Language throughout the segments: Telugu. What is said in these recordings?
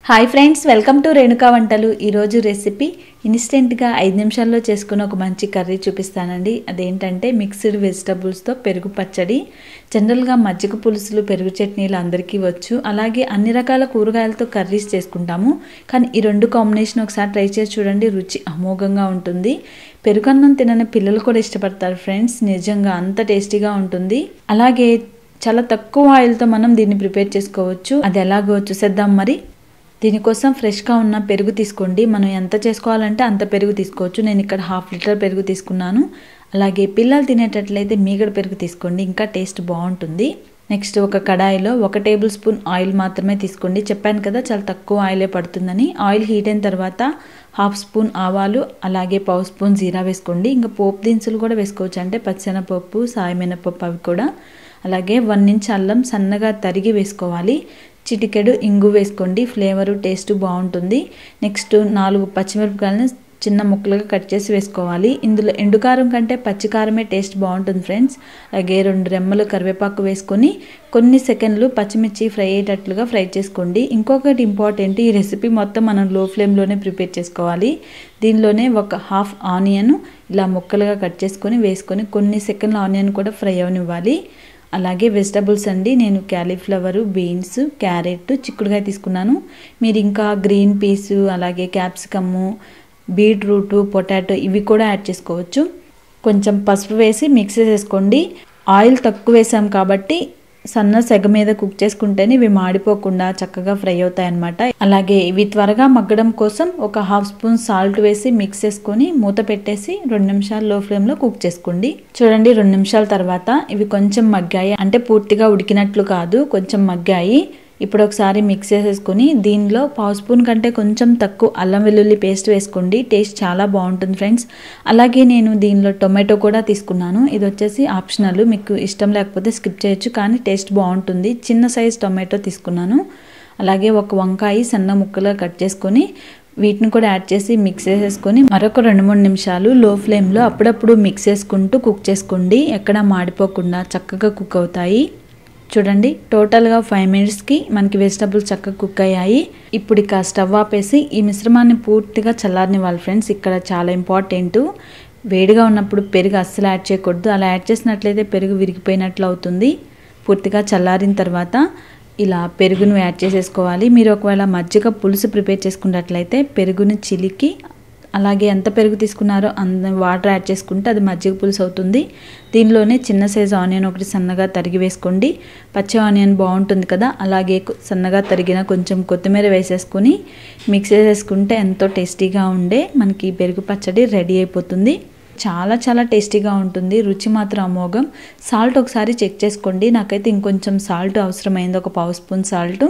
hi friends welcome to Renuka వంటలు ఈరోజు రెసిపీ ఇన్స్టెంట్గా ఐదు నిమిషాల్లో చేసుకుని ఒక మంచి కర్రీ చూపిస్తానండి అదేంటంటే మిక్స్డ్ వెజిటబుల్స్తో పెరుగు పచ్చడి జనరల్గా మజ్జిగ పులుసులు పెరుగు చట్నీలు అందరికీ వచ్చు అలాగే అన్ని రకాల కూరగాయలతో కర్రీస్ చేసుకుంటాము కానీ ఈ రెండు కాంబినేషన్ ఒకసారి ట్రై చేసి చూడండి రుచి అమోఘంగా ఉంటుంది పెరుగన్నం తినని పిల్లలు కూడా ఇష్టపడతారు ఫ్రెండ్స్ నిజంగా అంత టేస్టీగా ఉంటుంది అలాగే చాలా తక్కువ ఆయిల్తో మనం దీన్ని ప్రిపేర్ చేసుకోవచ్చు అది ఎలాగో చూసేద్దాం మరి దీనికోసం ఫ్రెష్గా ఉన్న పెరుగు తీసుకోండి మనం ఎంత చేసుకోవాలంటే అంత పెరుగు తీసుకోవచ్చు నేను ఇక్కడ హాఫ్ లీటర్ పెరుగు తీసుకున్నాను అలాగే పిల్లలు తినేటట్లయితే మీగడ పెరుగు తీసుకోండి ఇంకా టేస్ట్ బాగుంటుంది నెక్స్ట్ ఒక కడాయిలో ఒక టేబుల్ స్పూన్ ఆయిల్ మాత్రమే తీసుకోండి చెప్పాను కదా చాలా తక్కువ ఆయిలే పడుతుందని ఆయిల్ హీట్ అయిన తర్వాత హాఫ్ స్పూన్ ఆవాలు అలాగే పావు స్పూన్ జీరా వేసుకోండి ఇంకా పోపు దినుసులు కూడా వేసుకోవచ్చు అంటే పచ్చెనపప్పు సాయమినపప్పు అవి కూడా అలాగే వన్ ఇంచ్ అల్లం సన్నగా తరిగి వేసుకోవాలి చిటికెడు ఇంగు వేసుకోండి ఫ్లేవరు టేస్ట్ బాగుంటుంది నెక్స్ట్ నాలుగు పచ్చిమిరపకాయలను చిన్న ముక్కలుగా కట్ చేసి వేసుకోవాలి ఇందులో ఎండుకారం కంటే పచ్చికారమే టేస్ట్ బాగుంటుంది ఫ్రెండ్స్ అలాగే రెండు రెమ్మలు కరివేపాకు వేసుకొని కొన్ని సెకండ్లు పచ్చిమిర్చి ఫ్రై అయ్యేటట్లుగా ఫ్రై చేసుకోండి ఇంకొకటి ఇంపార్టెంట్ ఈ రెసిపీ మొత్తం మనం లో ఫ్లేమ్లోనే ప్రిపేర్ చేసుకోవాలి దీనిలోనే ఒక హాఫ్ ఆనియన్ ఇలా ముక్కలుగా కట్ చేసుకొని వేసుకొని కొన్ని సెకండ్లు ఆనియన్ కూడా ఫ్రై అవనివ్వాలి అలాగే వెజిటబుల్స్ అండి నేను క్యాలీఫ్లవరు బీన్స్ క్యారెట్ చిక్కుడుకాయ తీసుకున్నాను మీరు ఇంకా గ్రీన్ పీస్ అలాగే క్యాప్సికము బీట్రూట్ పొటాటో ఇవి కూడా యాడ్ చేసుకోవచ్చు కొంచెం పసుపు వేసి మిక్స్ చేసుకోండి ఆయిల్ తక్కువ వేసాం కాబట్టి సన్న సెగ మీద కుక్ చేసుకుంటేనే ఇవి మాడిపోకుండా చక్కగా ఫ్రై అవుతాయి అనమాట అలాగే ఇవి త్వరగా మగ్గడం కోసం ఒక హాఫ్ స్పూన్ సాల్ట్ వేసి మిక్స్ చేసుకొని మూత పెట్టేసి రెండు నిమిషాలు లో ఫ్లేమ్లో కుక్ చేసుకోండి చూడండి రెండు నిమిషాల తర్వాత ఇవి కొంచెం మగ్గాయి అంటే పూర్తిగా ఉడికినట్లు కాదు కొంచెం మగ్గాయి ఇప్పుడు ఒకసారి మిక్స్ చేసేసుకొని దీనిలో పావు స్పూన్ కంటే కొంచెం తక్కువ అల్లం వెల్లుల్లి పేస్ట్ వేసుకోండి టేస్ట్ చాలా బాగుంటుంది ఫ్రెండ్స్ అలాగే నేను దీనిలో టొమాటో కూడా తీసుకున్నాను ఇది వచ్చేసి ఆప్షనల్ మీకు ఇష్టం లేకపోతే స్కిప్ చేయొచ్చు కానీ టేస్ట్ బాగుంటుంది చిన్న సైజ్ టొమాటో తీసుకున్నాను అలాగే ఒక వంకాయ సన్న ముక్కలుగా కట్ చేసుకొని వీటిని కూడా యాడ్ చేసి మిక్స్ చేసేసుకొని మరొక రెండు మూడు నిమిషాలు లో ఫ్లేమ్లో అప్పుడప్పుడు మిక్స్ చేసుకుంటూ కుక్ చేసుకోండి ఎక్కడ మాడిపోకుండా చక్కగా కుక్ అవుతాయి చూడండి టోటల్గా ఫైవ్ మినిట్స్కి మనకి వెజిటబుల్స్ చక్కగా కుక్ అయ్యాయి ఇప్పుడు ఇక స్టవ్ ఆపేసి ఈ మిశ్రమాన్ని పూర్తిగా చల్లారనివ్వాలి ఫ్రెండ్స్ ఇక్కడ చాలా ఇంపార్టెంట్ వేడిగా ఉన్నప్పుడు పెరుగు అస్సలు యాడ్ చేయకూడదు అలా యాడ్ చేసినట్లయితే పెరుగు విరిగిపోయినట్లు అవుతుంది పూర్తిగా చల్లారిన తర్వాత ఇలా పెరుగును యాడ్ చేసేసుకోవాలి మీరు ఒకవేళ మజ్జిగ పులుసు ప్రిపేర్ చేసుకున్నట్లయితే పెరుగుని చిలికి అలాగే ఎంత పెరుగు తీసుకున్నారో అంత వాటర్ యాడ్ చేసుకుంటే అది మజ్జిగ పులుసు అవుతుంది దీనిలోనే చిన్న సైజు ఆనియన్ ఒకటి సన్నగా తరిగి వేసుకోండి పచ్చి ఆనియన్ బాగుంటుంది కదా అలాగే సన్నగా తరిగిన కొంచెం కొత్తిమీర వేసేసుకొని మిక్స్ చేసేసుకుంటే ఎంతో టేస్టీగా ఉండే మనకి పెరుగు పచ్చడి రెడీ అయిపోతుంది చాలా చాలా టేస్టీగా ఉంటుంది రుచి మాత్రం అమోఘం సాల్ట్ ఒకసారి చెక్ చేసుకోండి నాకైతే ఇంకొంచెం సాల్ట్ అవసరమైంది ఒక పావు స్పూన్ సాల్ట్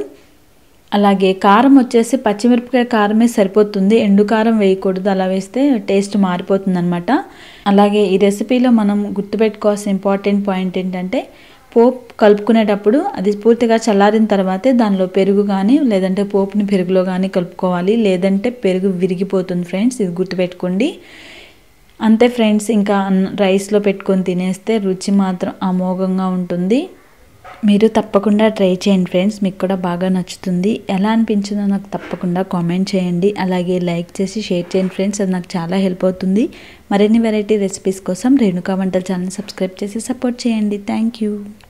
అలాగే కారం వచ్చేసి పచ్చిమిరపకాయ కారమే సరిపోతుంది ఎండు కారం వేయకూడదు అలా వేస్తే టేస్ట్ మారిపోతుంది అనమాట అలాగే ఈ రెసిపీలో మనం గుర్తుపెట్టుకోవాల్సిన ఇంపార్టెంట్ పాయింట్ ఏంటంటే పోపు కలుపుకునేటప్పుడు అది పూర్తిగా చల్లారిన తర్వాతే దానిలో పెరుగు కానీ లేదంటే పోపుని పెరుగులో కానీ కలుపుకోవాలి లేదంటే పెరుగు విరిగిపోతుంది ఫ్రెండ్స్ ఇది గుర్తుపెట్టుకోండి అంతే ఫ్రెండ్స్ ఇంకా రైస్లో పెట్టుకొని తినేస్తే రుచి మాత్రం అమోఘంగా ఉంటుంది మీరు తప్పకుండా ట్రై చేయండి ఫ్రెండ్స్ మీకు కూడా బాగా నచ్చుతుంది ఎలా అనిపించిందో నాకు తప్పకుండా కామెంట్ చేయండి అలాగే లైక్ చేసి షేర్ చేయండి ఫ్రెండ్స్ అది నాకు చాలా హెల్ప్ అవుతుంది మరిన్ని వెరైటీ రెసిపీస్ కోసం రేణుకా వంటల ఛానల్ సబ్స్క్రైబ్ చేసి సపోర్ట్ చేయండి థ్యాంక్ యూ